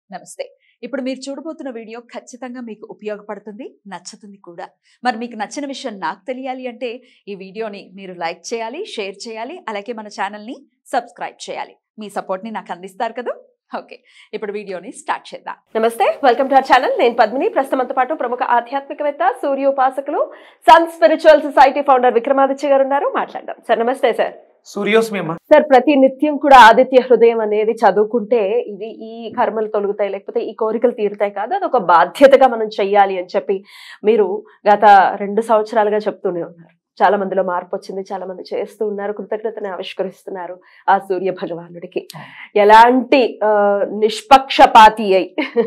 నమస్తే ఇప్పుడు మీరు చూడబోతున్న వీడియో ఖచ్చితంగా మీకు ఉపయోగపడుతుంది నచ్చుతుంది కూడా మరి మీకు నచ్చిన విషయం నాకు తెలియాలి అంటే ఈ వీడియోని మీరు లైక్ చేయాలి షేర్ చేయాలి అలాగే మన ఛానల్ని సబ్స్క్రైబ్ చేయాలి మీ సపోర్ట్ని నాకు అందిస్తారు కదా ఓకే ఇప్పుడు వీడియోని స్టార్ట్ చేద్దాం నమస్తే వెల్కమ్ టు అవర్ ఛానల్ నేను పద్మిని ప్రస్తుతంతో పాటు ప్రముఖ ఆధ్యాత్మికవేత్త సూర్యోపాసకులు sun spiritual society founder Vikramaditya గారు ఉన్నారు మాట్లాడదాం సార్ నమస్తే సార్ సూర్యోస్మి అమ్మ సార్ ప్రతి నిత్యం కూడా ఆదిత్య హృదయం అనేది చదువుకుంటే ఇది ఈ కర్మలు తొలుగుతాయి లేకపోతే ఈ కోరికలు తీరుతాయి కాదు అది ఒక బాధ్యతగా మనం చెయ్యాలి అని చెప్పి మీరు గత రెండు సంవత్సరాలుగా చెప్తూనే ఉన్నారు చాలా మందిలో మార్పు వచ్చింది చాలా మంది చేస్తూ ఉన్నారు కృతజ్ఞతని ఆవిష్కరిస్తున్నారు ఆ సూర్య భగవానుడికి ఎలాంటి ఆ, నిష్పక్షపాతి అయి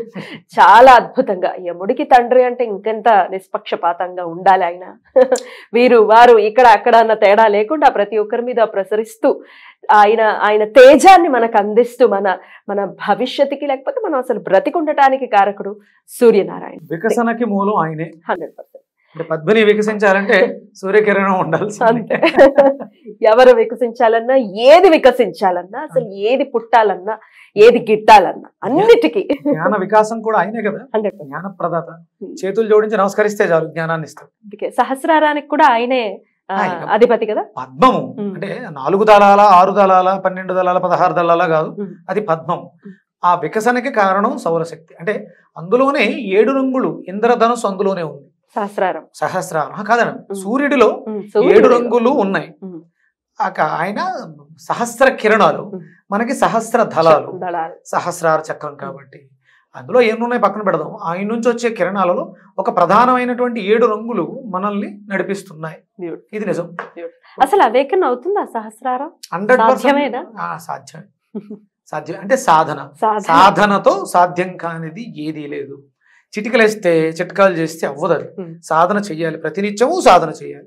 చాలా అద్భుతంగా యముడికి తండ్రి అంటే ఇంకెంత నిష్పక్షపాతంగా ఉండాలి ఆయన వీరు వారు ఇక్కడ అక్కడ అన్న తేడా లేకుండా ప్రతి ఒక్కరి మీద ప్రసరిస్తూ ఆయన ఆయన తేజాన్ని మనకు అందిస్తూ మన మన భవిష్యత్తుకి లేకపోతే మనం అసలు బ్రతికుండటానికి కారకుడు సూర్యనారాయణ వికసనకి మూలం ఆయనే హండ్రెడ్ పర్సెంట్ అంటే పద్మిని వికసించాలంటే సూర్యకిరణం ఉండాల్సిందే అంతే ఎవరు వికసించాలన్నా ఏది వికసించాలన్నా అసలు ఏది పుట్టాలన్నా ఏది గిట్టాలన్నా అన్నిటికీ జ్ఞాన వికాసం కూడా ఆయనే కదా హండ్రెడ్ జ్ఞాన ప్రదాత చేతులు జోడించి నమస్కరిస్తే చాలు జ్ఞానాన్ని ఇస్తాడు అందుకే సహస్రారానికి కూడా ఆయనే ఆ, ఆయన. అధిపతి కదా పద్మము ఉమ్. అంటే నాలుగు దళాల ఆరు దళాల పన్నెండు దళాల పదహారు దళాల కాదు ఉమ్. అది పద్మం ఆ వికసనకి కారణం సౌరశక్తి అంటే అందులోనే ఏడు రంగులు ఇంద్రధనుసు అందులోనే ఉంది సహస్రారం సహస్రారం కాదండి ఉమ్. సూర్యుడిలో ఉమ్, ఏడు సూర్యుడు. రంగులు ఉన్నాయి ఉమ్. ఆక- ఆయన సహస్ర కిరణాలు ఉమ్. మనకి సహస్ర దళాలు దళాలు సహస్రార చక్రం కాబట్టి అందులో ఎన్నున్నాయి పక్కన పెడదాం ఆయన నుంచి వచ్చే కిరణాలలో ఒక ప్రధానమైనటువంటి ఏడు రంగులు మనల్ని నడిపిస్తున్నాయి Beautiful. ఇది నిజం అసలు అవేకన్ అవుతుందా సహస్రారం హండ్రెడ్ సాధ్యమేనా? సాధ్యమే సాధ్యం అంటే సాధన సాధన సాధనతో సాధ్యం కానిది ఏదీ లేదు చిటికలేస్తే చిట్కాలు చేస్తే అవ్వదు అది ఉమ్. సాధన చెయ్యాలి ప్రతినిత్యము సాధన చెయ్యాలి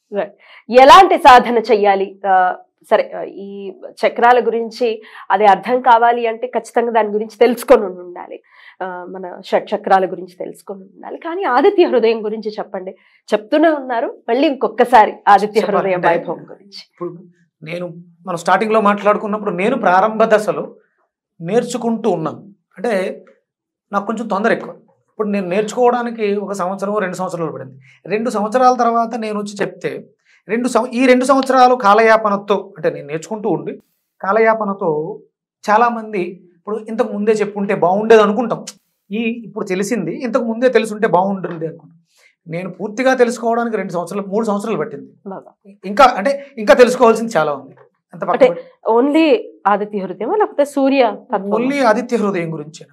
ఎలాంటి సాధన చెయ్యాలి ఆ, సరే ఆ, ఈ చక్రాల గురించి అది అర్థం కావాలి అంటే ఖచ్చితంగా దాని గురించి తెలుసుకొని ఉండాలి ఆ, మన షట్ చక్రాల గురించి తెలుసుకొని ఉండాలి కానీ ఆదిత్య హృదయం గురించి చెప్పండి చెప్తూనే ఉన్నారు మళ్ళీ ఇంకొకసారి ఆదిత్య చెప్పాలి. హృదయం అంటే వైభవం గురించి ఇప్పుడు నేను మనం స్టార్టింగ్ లో మాట్లాడుకున్నప్పుడు నేను ప్రారంభ దశలో నేర్చుకుంటూ ఉన్నాను అంటే నాకు కొంచెం తొందర ఎక్కువ ఇప్పుడు నేను నేర్చుకోవడానికి ఒక సంవత్సరం రెండు సంవత్సరాలు పడింది రెండు సంవత్సరాల తర్వాత నేను వచ్చి చెప్తే రెండు సం ఈ రెండు సంవత్సరాలు కాలయాపనతో అంటే నేను నేర్చుకుంటూ ఉండి కాలయాపనతో చాలామంది ఇప్పుడు ఇంతకు ముందే చెప్పుంటే బాగుండేది అనుకుంటాం ఈ ఇప్పుడు తెలిసింది ఇంతకు ముందే తెలుసుంటే బాగుంటుంది అనుకుంటాం నేను పూర్తిగా తెలుసుకోవడానికి రెండు సంవత్సరాలు మూడు సంవత్సరాలు పట్టింది బాగా ఇంకా అంటే ఇంకా తెలుసుకోవాల్సింది చాలా ఉంది అంత అంటే ఓన్లీ ఆదిత్య హృదయం లేకపోతే సూర్య తత్వం ఓన్లీ ఆదిత్య హృదయం గురించేనమ్మా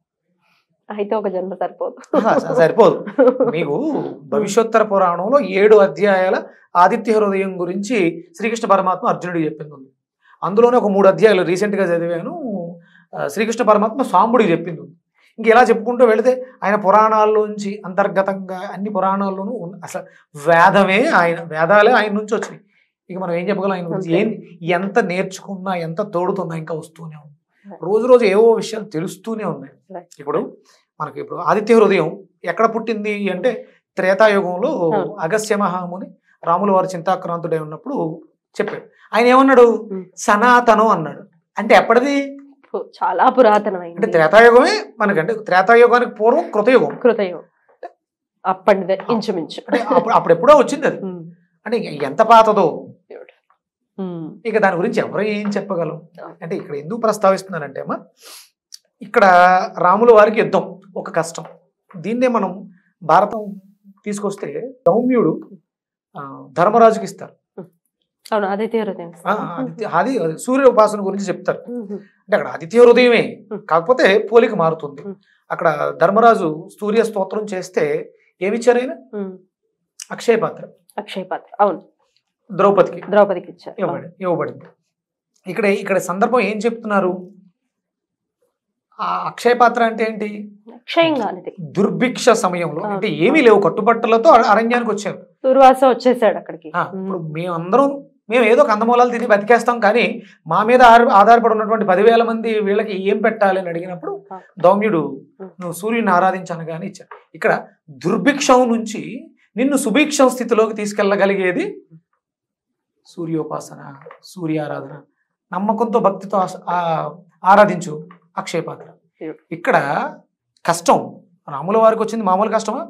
అయితే ఒక జన్మ సరిపోదు ఆహా, స- సరిపోదు మీకు భవిష్యోత్తర పురాణంలో ఏడు అధ్యాయాల ఆదిత్య హృదయం గురించి శ్రీకృష్ణ పరమాత్మ అర్జునుడికి చెప్పింది ఉంది అందులోనే ఒక మూడు అధ్యాయాలు recent గా చదివాను ఆ, శ్రీకృష్ణ పరమాత్మ సాంబుడికి చెప్పింది ఉంది ఇంక ఇలా చెప్పుకుంటూ వెళితే ఆయన పురాణాల్లోంచి అంతర్గతంగా అన్ని పురాణాల్లోనూ ఉన్న అసలు వేదమే ఆయన వేదాలే ఆయన నుంచి వచ్చినాయి ఇక మనం ఏం చెప్పగలం ఆయన గురించి ఏం ఎంత నేర్చుకున్నా ఎంత తోడుతున్నా ఇంకా వస్తూనే ఉంది రోజు రోజు ఏవో విషయాలు తెలుస్తూనే ఉన్నాయి Right. ఇప్పుడు మనకి ఇప్పుడు ఆదిత్య హృదయం ఎక్కడ పుట్టింది అంటే త్రేతాయుగంలో అవును. అగస్త్య మహాముని రాముల వారి చింతాక్రాంతుడై ఉన్నప్పుడు చెప్పాడు ఆయన ఏమన్నాడు Hmm. సనాతనం అన్నాడు అంటే ఎప్పటిది చాలా అంటే పురాతనమైంది త్రేతాయుగమే మనకంటే త్రేతాయుగానికి పూర్వం కృతయుగం కృతయుగం అప్పటిదే ఇంచుమించు అంటే అప్పుడు అప్పుడెప్పుడో వచ్చింది అది ఉమ్. అంటే ఇక ఎంత పాతదో ఉమ్. ఇక దాని గురించి ఎవరు ఏం చెప్పగలం అంటే ఇక్కడ ఎందుకు ప్రస్తావిస్తున్నానంటే అమ్మా ఇక్కడ రాముల వారికి యుద్ధం ఒక కష్టం దీన్నే మనం భారతం తీసుకొస్తే సౌమ్యుడు ఆ, ధర్మరాజుకి ఇస్తారు అవును ఆదిత్య హృదయం ఆ, ఆదిత్య- అది అది సూర్య ఉపాసన గురించి చెప్తారు ఉమ్. అంటే అక్కడ ఆదిత్య హృదయమే Hmm. కాకపోతే పోలిక మారుతుంది Hmm. అక్కడ ధర్మరాజు సూర్య స్తోత్రం చేస్తే ఏమిచ్చారు ఆయన ఉమ్. అక్షయ పాత్ర అక్షయ పాత్ర అవును ద్రౌపదికి ద్రౌపదికి ఇచ్చారు ఇవ్వబడి ఇవ్వబడింది ఇక్కడ ఇక్కడ సందర్భం ఏం చెప్తున్నారు ఆ అక్షయ పాత్ర అంటే ఏంటి అక్షయంగా అనేది దుర్భిక్ష సమయంలో అవును. అంటే ఏమీ లేవు కట్టుబట్టలతో అర- అరణ్యానికి వచ్చారు దుర్వాస వచ్చేసాడు అక్కడికి ఆ, ఇప్పుడు మేమందరం మేము ఏదో కందమూలాలు తిని బతికేస్తాం కానీ మా మీద ఆధార- ఆధారపడి ఉన్నటువంటి పదివేల మంది వీళ్ళకి ఏం పెట్టాలి అని అడిగినప్పుడు ఆ. దౌమ్యుడు ఉం. నువ్వు సూర్యుని ఆరాధించాను కానీ ఇచ్చాడు ఇక్కడ దుర్భిక్షం నుంచి నిన్ను సుభిక్షం స్థితిలోకి తీసుకెళ్ళగలిగేది సూర్యోపాసన సూర్య ఆరాధన నమ్మకంతో భక్తితో ఆస- ఆ- ఆరాధించు అక్షయ పాత్ర ఇక్కడ కష్టం రాముల వారికి వచ్చింది మామూలు కష్టమా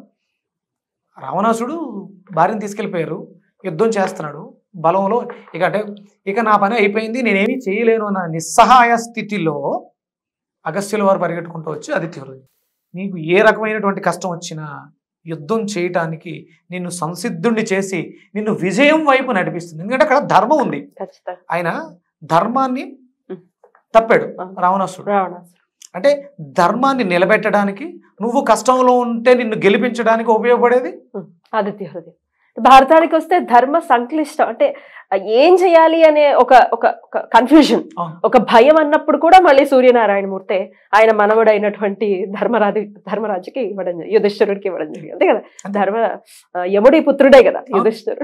రావణాసుడు భార్యను తీసుకెళ్ళిపోయారు యుద్ధం చేస్తున్నాడు బలంలో ఇక అంటే ఇక నా పని అయిపోయింది నేనేమీ చేయలేను అన్న నిస్సహాయ స్థితిలో అగస్త్యుల వారు పరిగెట్టుకుంటూ వచ్చి ఆదిత్య హృదయం నీకు ఏ రకమైనటువంటి కష్టం వచ్చినా యుద్ధం చేయటానికి నిన్ను సంసిద్ధుణ్ణి చేసి నిన్ను విజయం వైపు నడిపిస్తుంది ఎందుకంటే అక్కడ ధర్మం ఉంది ఖచ్చితంగా ఆయన ధర్మాన్ని తప్పాడు రావణాసుడు రావణాసుడు అంటే ధర్మాన్ని నిలబెట్టడానికి నువ్వు కష్టంలో ఉంటే నిన్ను గెలిపించడానికి ఉపయోగపడేది ఆదిత్య హృదయం భారతానికి వస్తే ధర్మ సంక్లిష్టం అంటే ఏం చేయాలి అనే ఒక ఒక కన్ఫ్యూజన్ అవును. ఒక భయం అన్నప్పుడు కూడా మళ్ళీ సూర్యనారాయణమూర్తే ఆయన మనవడైనటువంటి ధర్మరాజు ధర్మరాజుకి ఇవ్వడం జరిగింది యుధిష్ఠిరుడికి ఇవ్వడం జరిగింది అంతే కదా అంతే. ధర్మ ఆ, యముడి పుత్రుడే కదా అవును. యుధిష్ఠిరుడు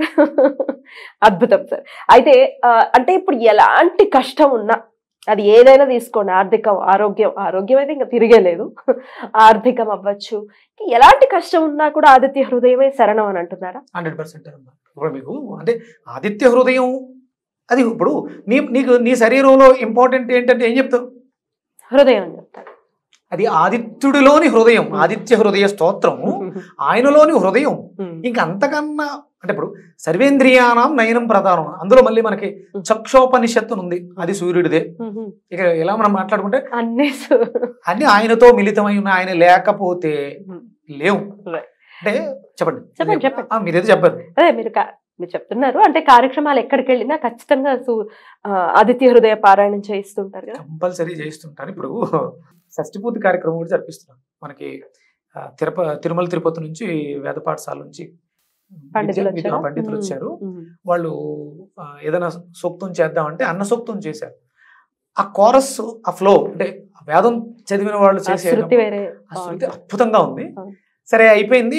అద్భుతం సార్ అయితే ఆ, అంటే ఇప్పుడు ఎలాంటి కష్టం ఉన్నా అది ఏదైనా తీసుకోండి ఆర్థికం ఆరోగ్యం ఆరోగ్యం అయితే ఇంకా తిరిగే లేదు ఆర్థికం అవ్వచ్చు ఎలాంటి కష్టం ఉన్నా కూడా ఆదిత్య హృదయమే శరణం అని అంటున్నారా హండ్రెడ్ పర్సెంట్ ఇప్పుడు మీకు అంటే ఆదిత్య హృదయం అది ఇప్పుడు నీ నీకు నీ శరీరంలో ఇంపార్టెంట్ ఏంటంటే ఏం చెప్తావు హృదయం అని చెప్తారు అది ఆదిత్యుడిలోని హృదయం ఆదిత్య హృదయ స్తోత్రము ఆయనలోని హృదయం ఇంకా అంతకన్నా అంటే ఇప్పుడు సర్వేంద్రియానం నయనం ప్రధానం అందులో మళ్ళీ మనకి చక్షోపనిషత్తు ఉంది అది సూర్యుడిదే ఇక ఎలా మనం మాట్లాడుకుంటే అన్నీ సు- అన్ని ఆయనతో మిళితమై ఉన్న ఆయన లేకపోతే లేవు Right. అంటే చెప్పండి చెప్పండి, చెప్పండి. ఆ, మీరైతే చెప్పారు అదే మీరు కా- మీరు చెప్తున్నారు అంటే కార్యక్రమాలు ఎక్కడికి వెళ్ళినా ఖచ్చితంగా సు- ఆ, ఆదిత్య హృదయ పారాయణం చేయిస్తుంటారు కదా కంపల్సరీ చేస్తుంటాను ఇప్పుడు షష్ఠి పూర్తి కార్యక్రమం కూడా జరిపిస్తున్నాం మనకి ఆ, తిరుప తిరుమల తిరుపతి నుంచి వేద పాఠశాల నుంచి పండితులు విద్య- విద్య- వచ్చారా? పండితులు మ్మ్. వచ్చారు మ్మ్. వాళ్ళు ఆ, ఏదైనా సూక్తం చేద్దామంటే అన్న సూక్తం చేశారు ఆ కోరస్ ఆ ఫ్లో అంటే ఆ వేదం చదివిన వాళ్ళు ఆ చేసే శృతి వేరే ఆ శృతి అద్భుతంగా ఉంది అవును. సరే అయిపోయింది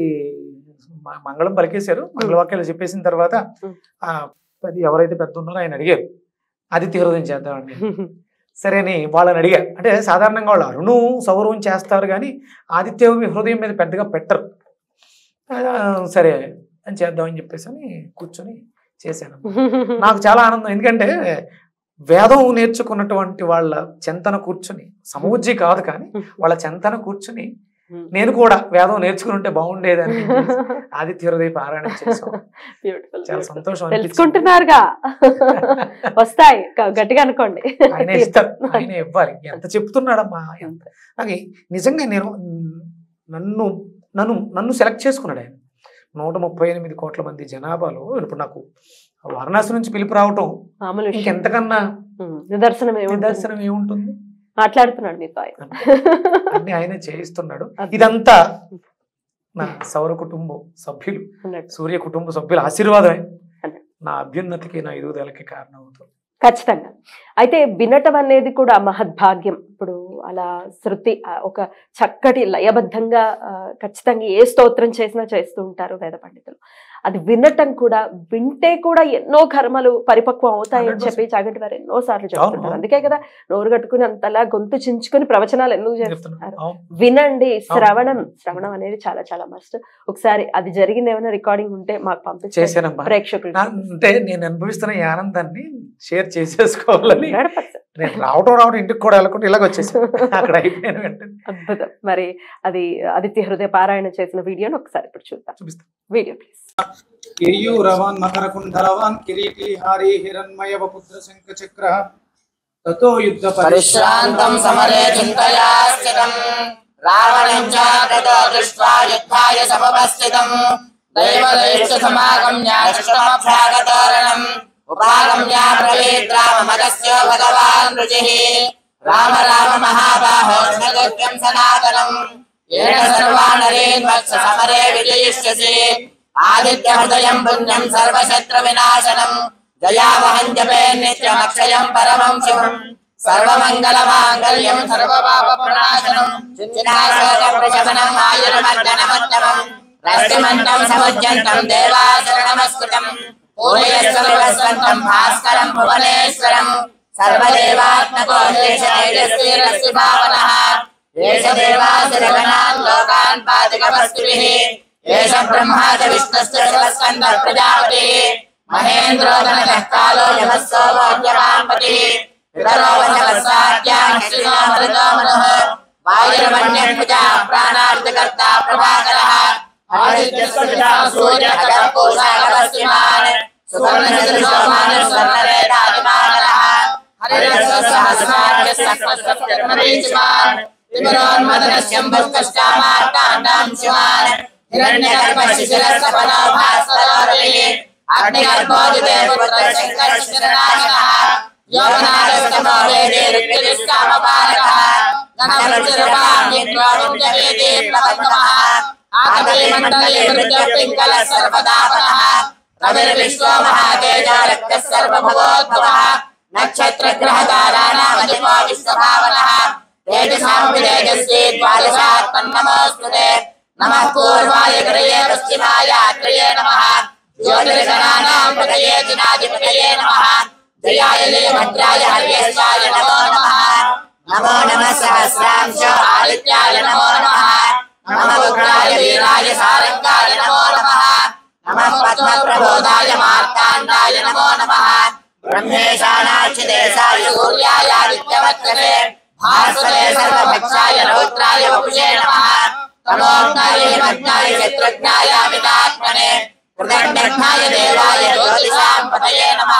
మ- మంగళం పలికేశారు మంగళవాక్యాలు చెప్పేసిన తర్వాత ఉమ్. ఆ అది ఎవరైతే పెద్ద ఉన్నారో ఆయన అడిగారు ఆదిత్య హృదయం చేద్దామండి సరే అని వాళ్ళని అడిగా అంటే సాధారణంగా వాళ్ళు అరుణు సౌరవం చేస్తారు కానీ ఆదిత్య హృదయం మీద పెద్దగా పెట్టరు ఆ, సరే అని చేద్దామని చెప్పేసి అని కూర్చొని చేశాను నాకు చాలా ఆనందం ఎందుకంటే వేదం నేర్చుకున్నటువంటి వాళ్ళ చెంతన కూర్చుని సమూజ్జి కాదు కానీ వాళ్ళ చెంతన కూర్చుని నేను కూడా వేదం నేర్చుకుని ఉంటే బాగుండేదని ఆదిత్య హృదయ పారాయణం చేశాం Beautiful, చాలా beautiful. సంతోషం అనిపించింది. తెలుసుకుంటున్నారుగా వస్తాయి క- గట్టిగా అనుకోండి ఆయన ఇస్తారు ఆయన ఇవ్వాలి ఎంత చెప్తున్నాడమ్మా ఎంత నాకు నిజంగా నేను నన్ను నన్ను నన్ను సెలెక్ట్ చేసుకున్నాడు ఆయన నూట ముప్పై ఎనిమిది కోట్ల మంది జనాభాలో ఇప్పుడు నాకు వారణాసి నుంచి పిలుపు రావటం మామూలు విషయం. ఇంకెంతకన్నా ఉమ్, నిదర్శనం ఏముంటుంది? నిదర్శనం ఏముంటుంది మాట్లాడుతున్నాడు మీతో ఆయన అన్ని ఆయనే చేయిస్తున్నాడు అద్భుతం. ఇదంతా నా సౌర కుటుంబం సభ్యులు అన్నట్టు. సూర్య కుటుంబ సభ్యుల ఆశీర్వాదమే అన్నట్టు. నా అభ్యున్నతికి నా ఎదుగుదలకి కారణం అవుతుంది ఖచ్చితంగా అయితే వినటం అనేది కూడా మహద్భాగ్యం ఇప్పుడు అలా శృతి ఆ, ఒక చక్కటి లయబద్ధంగా ఆ, ఖచ్చితంగా ఏ స్తోత్రం చేసినా చేస్తూ ఉంటారు వేద పండితులు అది వినటం కూడా వింటే కూడా ఎన్నో కర్మలు పరిపక్వం అవుతాయని 100%. చెప్పి చాగంటి వారు ఎన్నో సార్లు చెప్తుంటారు అవును. అందుకే కదా నోరు కట్టుకుని అంతలా గొంతు చించుకుని ప్రవచనాలు ఎందుకు చెప్తున్నాను చేస్తున్నారు అవును. వినండి శ్రవణం శ్రవణం అనేది చాలా చాలా మస్ట్ ఒకసారి అది జరిగింది ఏమైనా రికార్డింగ్ ఉంటే మాకు పంపించండి చేశానమ్మా ప్రేక్షకులు నా- అంటే నేను అనుభవిస్తున్న ఈ ఆనందాన్ని షేర్ చేసేసుకోవాలని 100%. నేను రావటం రావడం ఇంటికి కూడా వెళ్ళకుండా ఇలాగ వచ్చేసాను అక్కడ అయిపోయాను వెంటనే అద్భుతం మరి అది ఆదిత్య హృదయ పారాయణ చేసిన వీడియోని ఒకసారి ఇప్పుడు చూద్దాం చూపిస్తాను వీడియో ప్లీజ్ केयूरवान् मकरकुण्डलवान् किरीटीहारी हिरण्मयवपुत्र शङ्खचक्रः ततो परिश्रान्तं युद्धपरिश्रान्तं समरे चिन्तया स्थितम् रावणम् च ततो दृष्ट्वा युद्धाय समुपस्थितम् दैवदैष्टसमागम्याष्टमभ्यागतोरणम् उपागम्या ब्रवीद्राममगस्य भगवान् रुचिः राम राम महाबाहो स्मृतव्यम् सनातनम् येन सर्वानरेन् वत्स समरे विजयिष्यसि आदित्यहृदयम् पुण्यम् सर्वशत्रुविनाशनम् जयावहम् जपे नित्यमक्षयम् परमम् शिवम् सर्वमङ्गलमाङ्गल्यम् सर्वपापप्रणाशनम् चिन्ताशोकप्रशमनम् आयुर्मर्दनमुत्तमम् रष्टिमन्तम् समुज्जन्तम् देवाशरणमस्कृतम् पूजयस्वर्गस्वन्तम् भास्करम् भुवनेश्वरम् सर्वदेवात्मको देशैरस्तिरस्ति भावनः एष देवासुरगणान् लोकान् पातिकवस्तुभिः एष ब्रह्मा च विष्णुश्च शिवस्कन्दः प्रजापतिः महेन्द्रोदनः कालो यमः सोमोऽद्यमान् पतिः पितरो वचवस्साद्यान् श्रीनो मरुतो मनुः वायुर्मन्यः प्राणार्थकर्ता प्रभाकरः आदित्यस्कृता सूर्यः पूषाकरस्यमान् सुवर्णसदृशोमानस्वर्णरेखादिमानरः हरिरसहस्रार्यसहस्रमरीचिमान् त्रिपुरोन्मदनस्यम्भुष्कश्चामार्ताण्डां शिवान् हिरण्यगर्भशिशिरसफलो भास्करोरलिः अग्निगर्भोदिदेवपुत्रशङ्करशिशिरनाशनः योगनाथस्तमो वेदे ऋग्यदिष्कामपारकः गणवृत्तिरपामिन्द्रोविन्द्यवेदे प्लवन्तमः आतपीमण्डले मृत्यपिङ्गलः सर्वदापनः रविर्विश्वो महातेजो रक्तः सर्वभवोद्भवः नक्षत्रग्रहताराणामधिपो विश्वभावनः तेजसां तेजस्वी द्वादशात्मन्नमोऽस्तु ते नमः पूर्वाय गिरये पश्चिमाय अग्रये नमः ज्योतिर्गणानां पतये दिनाधिपतये नमः जयाय भद्राय हर्येशाय नमो नमः नमो नमः सहस्रांश आदित्याय नमो नमः नमः रुद्राय वीराय सारङ्गाय नमो नमः नमः पद्मप्रबोधाय मार्ताण्डाय नमो नमः ब्रह्मेशानाक्षिदेशाय सूर्याय आदित्यवत्सरे भास्वरे सर्वभक्षाय रौद्राय वपुषे नमः तमोज्ञाय हिमज्ञाय शत्रुघ्नाय अमितात्मने कृतज्ञाय देवाय ज्योतिषां पतये नमः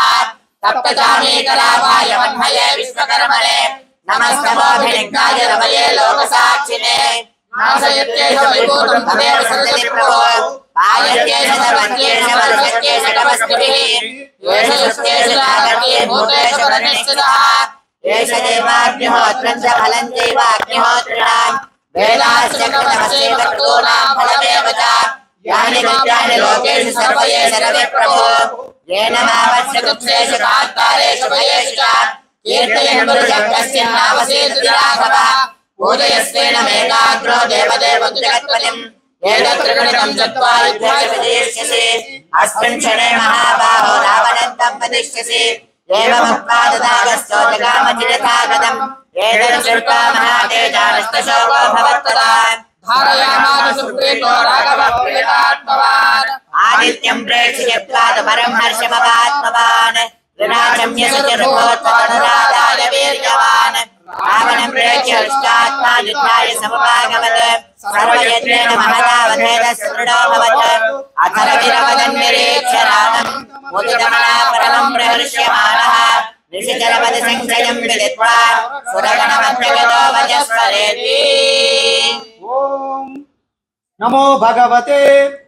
सप्तचामीकलापाय वह्मये विश्वकर्मणे नमस्तमोऽभिनिज्ञाय रमये लोकसाक्षिणे नाशयत्येष वैभूतं तदेव सन्दति प्रभो पायत्येष सर्वज्ञेष वर्षत्येष नमस्कृतिः एष युष्टेष जागर्ये भूतेषु प्रतिष्ठितः एष देवाग्निहोत्रं च फलं चैवाग्निहोत्रिणाम् वेदाश्च कृतमस्यैव क्रतूनां फलमेव च यानि विद्यानि लोकेषु सर्व एष रविप्रभो येन मावत्सकृत्सेषु कान्तारेषु भयेषु च कीर्तयन् पुरुषः नामसेतु राघवः पूजयस्तेन मेकाग्रो देवदेव जगत्पतिम् एतत्रिगणितं चत्वारिध्याय विजयिष्यसि अस्मिन् क्षणे महाबाहो रावणन्तं वदिष्यसि एवमुत्पाददागस्तो जगामचिरथागतम् एतत् श्रुत्वा महातेजानस्तशोको भवत्तदा धारयामास सुप्रीतो राघवः प्रियतात्मवान् आदित्यं प्रेक्षयत्वात् परं हर्षमवात्मवान् विनाशम्यसु च रघोत्तमनुराधाय वीर्यवान् रावणं प्रेक्ष्य हृष्टात्मा युद्धाय समुपागमत् सर्वयज्ञेन महदावधेन सुदृढोऽभवत् अथर्विरवदन्निरीक्ष्य रामम् मुदितमना परमं प्रहृष्यमाणः ऋषिजलपदि सञ्चयं विदित्वा सुरगणमध्यगतो वजस्वरेति ఓం నమో భగవతే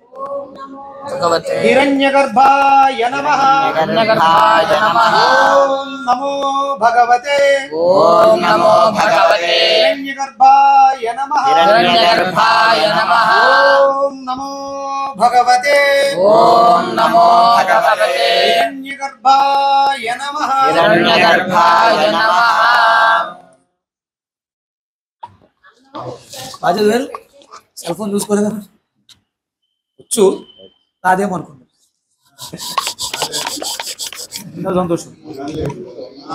హిరణ్యగర్భాయ నమః హిరణ్యగర్భాయ నమః. ఓం నమో భగవతే ఓం నమో భగవతే హిరణ్యగర్భాయ నమః హిరణ్యగర్భాయ నమః ఓం నమో భగవతే ఓం నమో భగవతే హిరణ్యగర్భాయ నమః హిరణ్యగర్భాయ నమః బాధ్యత వేరు సెల్ ఫోన్ చూసుకోలేదా వచ్చు నాదేమనుకున్నా ఇంకా సంతోషం